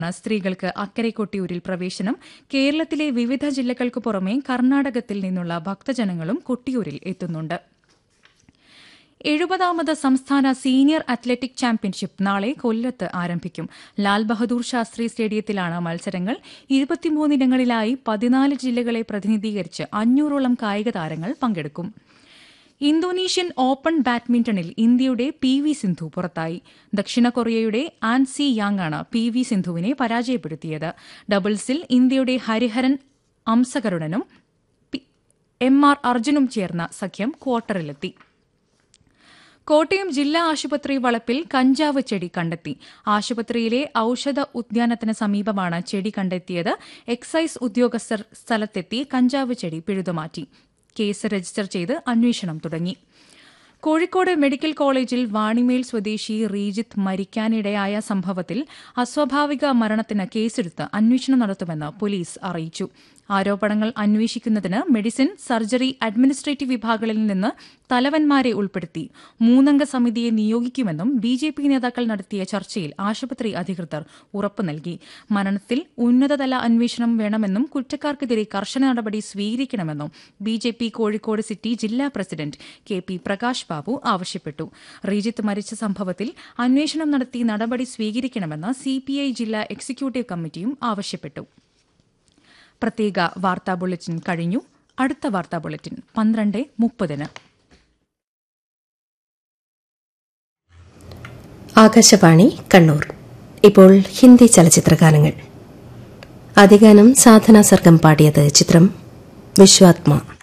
സ്ത്രീകൾക്ക് അക്കരെ കൊട്ടിയൂരിൽ പ്രവേശനം കേരളത്തിലെ വിവിധ ജില്ലകൾക്ക് പുറമെ കർണാടകത്തിൽ നിന്നുള്ള ഭക്തജനങ്ങളും കൊട്ടിയൂരിൽ എത്തുന്നുണ്ട് എഴുപതാമത് സംസ്ഥാന സീനിയർ അത്ലറ്റിക് ചാമ്പ്യൻഷിപ്പ് നാളെ കൊല്ലത്ത് ആരംഭിക്കും ലാൽ ബഹദൂർ ശാസ്ത്രി സ്റ്റേഡിയത്തിലാണ് മത്സരങ്ങൾ ഇരുപത്തിമൂന്നിനങ്ങളിലായി പതിനാല് ജില്ലകളെ പ്രതിനിധീകരിച്ച് അഞ്ഞൂറോളം കായിക താരങ്ങൾ പങ്കെടുക്കും ഇന്തോനേഷ്യൻ ഓപ്പൺ ബാഡ്മിന്റണിൽ ഇന്ത്യയുടെ പി വി സിന്ധു പുറത്തായി ദക്ഷിണ കൊറിയയുടെ ആൻ സി യാങ് ആണ് പി വി സിന്ധുവിനെ പരാജയപ്പെടുത്തിയത് ഡബിൾസിൽ ഇന്ത്യയുടെ ഹരിഹരൻ അംസകരുണനും പി- എം ആർ അർജുനും ചേർന്ന സഖ്യം ക്വാർട്ടറിലെത്തി കോട്ടയം ജില്ലാ ആശുപത്രി വളപ്പിൽ കഞ്ചാവ് ചെടി കണ്ടെത്തി ആശുപത്രിയിലെ ഔഷധ ഉദ്യാനത്തിന് സമീപമാണ് ചെടി കണ്ടെത്തിയത് എക്സൈസ് ഉദ്യോഗസ്ഥർ സ്ഥലത്തെത്തി കഞ്ചാവ് ചെടി പിഴുതുമാറ്റി കേസ് രജിസ്റ്റർ ചെയ്ത് അന്വേഷണം തുടങ്ങി കോഴിക്കോട് മെഡിക്കൽ കോളേജിൽ വാണിമേൽ സ്വദേശി റീജിത്ത് മരിക്കാനിടയായ സംഭവത്തിൽ അസ്വാഭാവിക മരണത്തിന് കേസെടുത്ത് അന്വേഷണം നടത്തുമെന്ന് പോലീസ് അറിയിച്ചു ആരോപണങ്ങൾ അന്വേഷിക്കുന്നതിന് മെഡിസിൻ സർജറി അഡ്മിനിസ്ട്രേറ്റീവ് വിഭാഗങ്ങളിൽ നിന്ന് തലവന്മാരെ ഉൾപ്പെടുത്തി മൂന്നംഗ സമിതിയെ നിയോഗിക്കുമെന്നും ബി ജെ പി നേതാക്കൾ നടത്തിയ ചർച്ചയിൽ ആശുപത്രി അധികൃതർ ഉറപ്പു നൽകി മരണത്തിൽ ഉന്നതതല അന്വേഷണം വേണമെന്നും കുറ്റക്കാർക്കെതിരെ കർശന നടപടി സ്വീകരിക്കണമെന്നും B J P Kozhikode city ജില്ലാ president K P Prakash Babu ആവശ്യപ്പെട്ടു റീജിത്ത് മരിച്ച സംഭവത്തിൽ അന്വേഷണം നടത്തി നടപടി സ്വീകരിക്കണമെന്ന് സിപിഐ ജില്ലാ എക്സിക്യൂട്ടീവ് കമ്മിറ്റിയും ആവശ്യപ്പെട്ടു പ്രത്യേക വാർത്താ ബുള്ളറ്റിൻ കഴിഞ്ഞു അടുത്ത വാർത്താ ബുള്ളറ്റിൻ പന്ത്രണ്ട് മുപ്പതിന് ആകാശവാണി കണ്ണൂർ ഇപ്പോൾ ഹിന്ദി ചലച്ചിത്രഗാനങ്ങൾ ആദ്യഗാനം സാധന സർഗം പാടിയത് ചിത്രം വിശ്വാത്മ